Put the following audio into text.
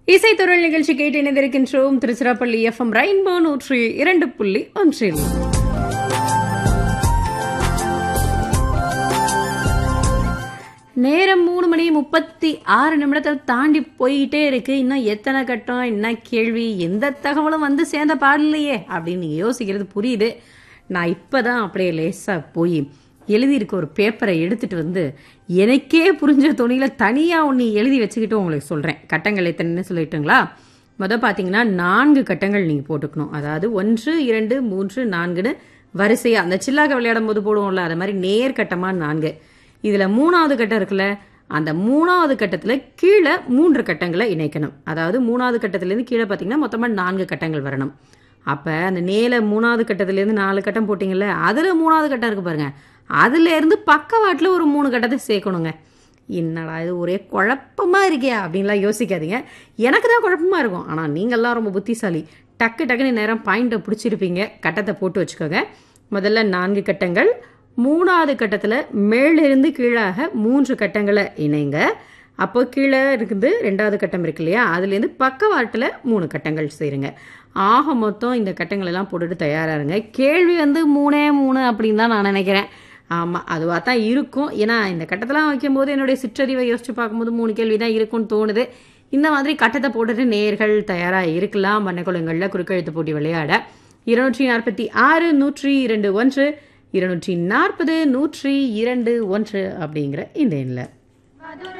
இசைத்தொழில் நிகழ்ச்சி கேட்டு இணைந்திருக்கின்றோம் திருச்சிராப்பள்ளி எஃப்எம் ரெயின்போ நூற்றி இரண்டு புள்ளி ஒன்றில் நேரம் மூணு மணி முப்பத்தி ஆறு நிமிடத்தை தாண்டி போயிட்டே இருக்கு இன்னும் எத்தனை கட்டம் என்ன கேள்வி எந்த தகவலும் வந்து சேர்ந்த பாடலையே அப்படின்னு நீங்க யோசிக்கிறது புரியுது நான் இப்பதான் அப்படியே லேசா போய் எழுதியிருக்க ஒரு பேப்பரை எடுத்துட்டு வந்து எனக்கே புரிஞ்ச துணியில தனியா ஒன்று எழுதி வச்சுக்கிட்டு உங்களுக்கு சொல்றேன் கட்டங்கள் எத்தனைன்னு சொல்லிட்டுங்களா மொதல் பார்த்தீங்கன்னா நான்கு கட்டங்கள் நீங்கள் போட்டுக்கணும் அதாவது ஒன்று இரண்டு மூன்று நான்குன்னு வரிசையாக அந்த சில்லாக விளையாடும் போது போடுவோம்ல அது மாதிரி நேர்கட்டமாக நான்கு இதில் மூணாவது கட்டம் இருக்குல்ல அந்த மூணாவது கட்டத்தில் கீழே மூன்று கட்டங்களை இணைக்கணும் அதாவது மூணாவது கட்டத்துலேருந்து கீழே பார்த்தீங்கன்னா மொத்தமாக நான்கு கட்டங்கள் வரணும் அப்போ அந்த நேல மூணாவது கட்டத்துலேருந்து நாலு கட்டம் போட்டிங்கல்ல அதில் மூணாவது கட்டம் இருக்கு பாருங்க அதுலேருந்து பக்கவாட்டில் ஒரு மூணு கட்டத்தை சேர்க்கணுங்க என்னடா இது ஒரே குழப்பமா இருக்கே அப்படின்லாம் யோசிக்காதீங்க எனக்கு தான் குழப்பமா இருக்கும் ஆனால் நீங்கள்லாம் ரொம்ப புத்திசாலி டக்கு டக்குன்னு நேரம் பாயிண்ட்டை பிடிச்சிருப்பீங்க கட்டத்தை போட்டு வச்சுக்கோங்க முதல்ல நான்கு கட்டங்கள் மூணாவது கட்டத்தில் மேலிருந்து கீழாக மூன்று கட்டங்களை இணைங்க அப்போ கீழே இருக்குது ரெண்டாவது கட்டம் இருக்கு இல்லையா அதுலேருந்து பக்கவாட்டில் மூணு கட்டங்கள் செய்யுங்க ஆக மொத்தம் இந்த கட்டங்கள் எல்லாம் போட்டுட்டு தயாராக இருங்க கேள்வி வந்து மூணே மூணு அப்படின்னு தான் நான் நினைக்கிறேன் ஆமாம் அதுவாக தான் இருக்கும் ஏன்னா இந்த கட்டத்தெல்லாம் வைக்கும்போது என்னுடைய சிற்றறிவை யோசிச்சு பார்க்கும்போது மூணு கேள்வி தான் இருக்கும்னு தோணுது இந்த மாதிரி கட்டத்தை போட்டுட்டு நேர்கள் தயாராக இருக்கலாம் வண்ணக்குளங்களில் குறுக்கெழுத்து போட்டி விளையாட இருநூற்றி நாற்பத்தி ஆறு நூற்றி இரண்டு ஒன்று இருநூற்றி நாற்பது நூற்றி இரண்டு ஒன்று அப்படிங்கிற இந்த எண்ணில்